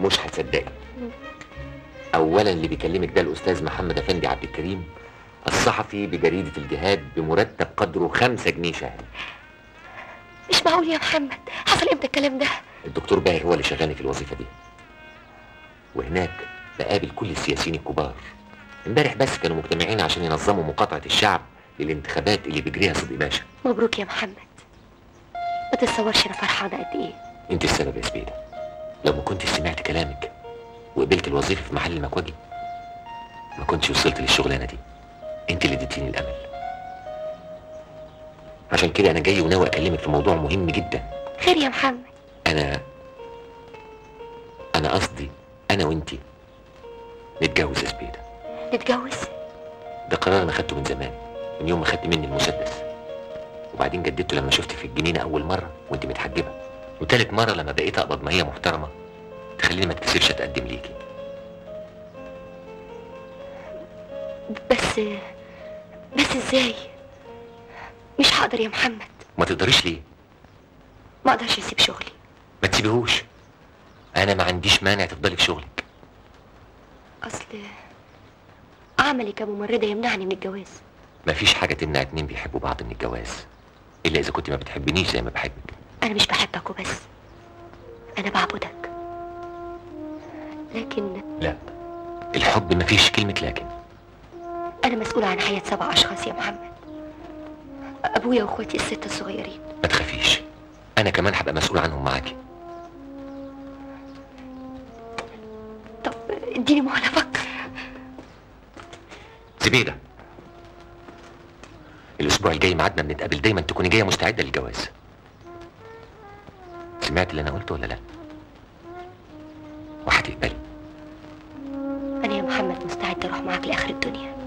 مش هتصدقي اولا اللي بيكلمك ده الاستاذ محمد افندي عبد الكريم الصحفي بجريدة الجهاد بمرتب قدره خمسة جنيه شهري مش معقول يا محمد حصل امتى الكلام ده الدكتور باهر هو اللي شغالني في الوظيفة دي وهناك بقابل كل السياسيين الكبار امبارح بس كانوا مجتمعين عشان ينظموا مقاطعة الشعب للانتخابات اللي بيجريها صدقي باشا مبروك يا محمد ما تتصورش انا فرحانه قد ايه انت السبب يا سبيدة لو ما كنت سمعت كلامك وقبلت الوظيفة في محل المكواجي ما كنتش وصلت للشغلانة دي انت اللي اديتيني الامل عشان كده انا جاي وناوي اكلمك في موضوع مهم جدا خير يا محمد انا انا قصدي انا وانتي نتجوز يا سبيدة نتجوز ده قرار انا خدته من زمان من يوم ما خدت مني المسدس وبعدين جددته لما شفتك في الجنينه اول مره وانت متحجبه وتالت مره لما بقيت اقبض مية محترمه تخليني ما اتكسفش اتقدم ليكي بس بس ازاي مش هقدر يا محمد ما تقدريش ليه ما اقدرش اسيب شغلي ما تسيبيهوش انا ما عنديش مانع تفضلي في شغلك اصل عملي كممرضه يمنعني من الجواز مفيش حاجه تمنع اتنين بيحبوا بعض من الجواز الا اذا كنت ما بتحبنيش زي ما بحبك انا مش بحبك وبس انا بعبدك لكن لا الحب مفيش كلمه لكن انا مسؤوله عن حياه سبع اشخاص يا محمد ابويا واخواتي الستة الصغيرين ما تخافيش انا كمان هبقى مسؤول عنهم معاكي طب اديني مهله افكر زبيدة الأسبوع الجاي ميعادنا بنتقابل دايما تكوني جاية مستعدة للجواز سمعت اللي أنا قلته ولا لأ؟ وهتقبلي انا يا محمد مستعده اروح معاك لاخر الدنيا